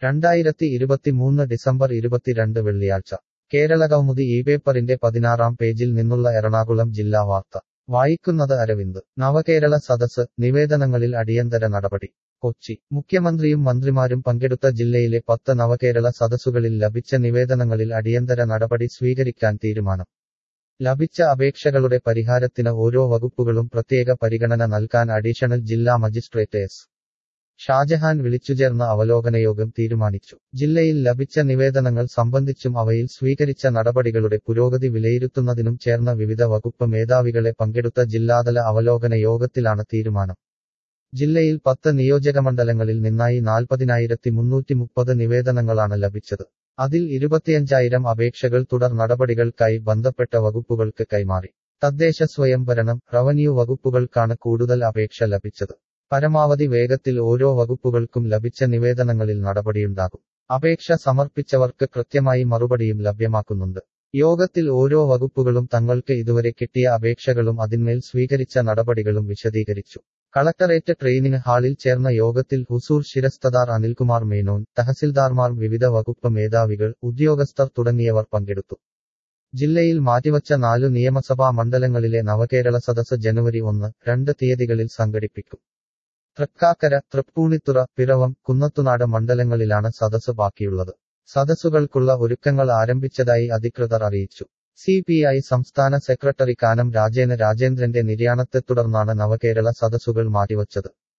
രണ്ടായിരത്തി ഇരുപത്തിമൂന്ന് ഡിസംബർ ഇരുപത്തിരണ്ട് വെള്ളിയാഴ്ച കേരളകൗമുദി ഈ പേപ്പറിന്റെ പതിനാറാം പേജിൽ നിന്നുള്ള എറണാകുളം ജില്ലാ വാർത്ത വായിക്കുന്നത് അരവിന്ദ് നവകേരള സദസ് നിവേദനങ്ങളിൽ അടിയന്തര നടപടി കൊച്ചി മുഖ്യമന്ത്രിയും മന്ത്രിമാരും പങ്കെടുത്ത ജില്ലയിലെ പത്ത് നവകേരള സദസ്സുകളിൽ ലഭിച്ച നിവേദനങ്ങളിൽ അടിയന്തര നടപടി സ്വീകരിക്കാൻ തീരുമാനം ലഭിച്ച അപേക്ഷകളുടെ പരിഹാരത്തിന് ഓരോ വകുപ്പുകളും പ്രത്യേക പരിഗണന നൽകാൻ അഡീഷണൽ ജില്ലാ മജിസ്ട്രേറ്റ് എസ് ഷാജഹാൻ വിളിച്ചുചേർന്ന അവലോകനയോഗം തീരുമാനിച്ചു ജില്ലയിൽ ലഭിച്ച നിവേദനങ്ങൾ സംബന്ധിച്ചും അവയിൽ സ്വീകരിച്ച നടപടികളുടെ പുരോഗതി വിലയിരുത്തുന്നതിനും ചേർന്ന വിവിധ വകുപ്പ് മേധാവികളെ പങ്കെടുത്ത ജില്ലാതല അവലോകന യോഗത്തിലാണ് തീരുമാനം ജില്ലയിൽ പത്ത് നിയോജകമണ്ഡലങ്ങളിൽ നിന്നായി നാൽപ്പതിനായിരത്തി മുന്നൂറ്റി മുപ്പത് നിവേദനങ്ങളാണ് ലഭിച്ചത് അതിൽ ഇരുപത്തിയഞ്ചായിരം അപേക്ഷകൾ തുടർ നടപടികൾക്കായി ബന്ധപ്പെട്ട വകുപ്പുകൾക്ക് കൈമാറി തദ്ദേശ സ്വയംഭരണം റവന്യൂ വകുപ്പുകൾക്കാണ് കൂടുതൽ അപേക്ഷ ലഭിച്ചത് പരമാവധി വേഗത്തിൽ ഓരോ വകുപ്പുകൾക്കും ലഭിച്ച നിവേദനങ്ങളിൽ നടപടിയുണ്ടാകും അപേക്ഷ സമർപ്പിച്ചവർക്ക് കൃത്യമായി മറുപടിയും ലഭ്യമാക്കുന്നുണ്ട് യോഗത്തിൽ ഓരോ വകുപ്പുകളും തങ്ങൾക്ക് ഇതുവരെ കിട്ടിയ അപേക്ഷകളും അതിന്മേൽ സ്വീകരിച്ച നടപടികളും വിശദീകരിച്ചു കളക്ടറേറ്റ് ട്രെയിനിങ് ഹാളിൽ ചേർന്ന യോഗത്തിൽ ഹുസൂർ ശിരസ്തദാർ അനിൽകുമാർ മേനോൻ തഹസിൽദാർമാർ വിവിധ വകുപ്പ് മേധാവികൾ ഉദ്യോഗസ്ഥർ തുടങ്ങിയവർ പങ്കെടുത്തു ജില്ലയിൽ മാറ്റിവച്ച നാലു നിയമസഭാ മണ്ഡലങ്ങളിലെ നവകേരള സദസ് ജനുവരി ഒന്ന് രണ്ട് തീയതികളിൽ സംഘടിപ്പിക്കും തൃക്കാക്കര തൃപ്പൂണിത്തുറ പിറവം കുന്നത്തുനാട് മണ്ഡലങ്ങളിലാണ് സദസ് ബാക്കിയുള്ളത് സദസ്സുകൾക്കുള്ള ഒരുക്കങ്ങൾ ആരംഭിച്ചതായി അധികൃതർ അറിയിച്ചു സി പി ഐ സംസ്ഥാന സെക്രട്ടറി കാനം രാജേന രാജേന്ദ്രന്റെ നിര്യാണത്തെ തുടർന്നാണ് നവകേരള സദസ്സുകൾ മാറ്റിവച്ചത്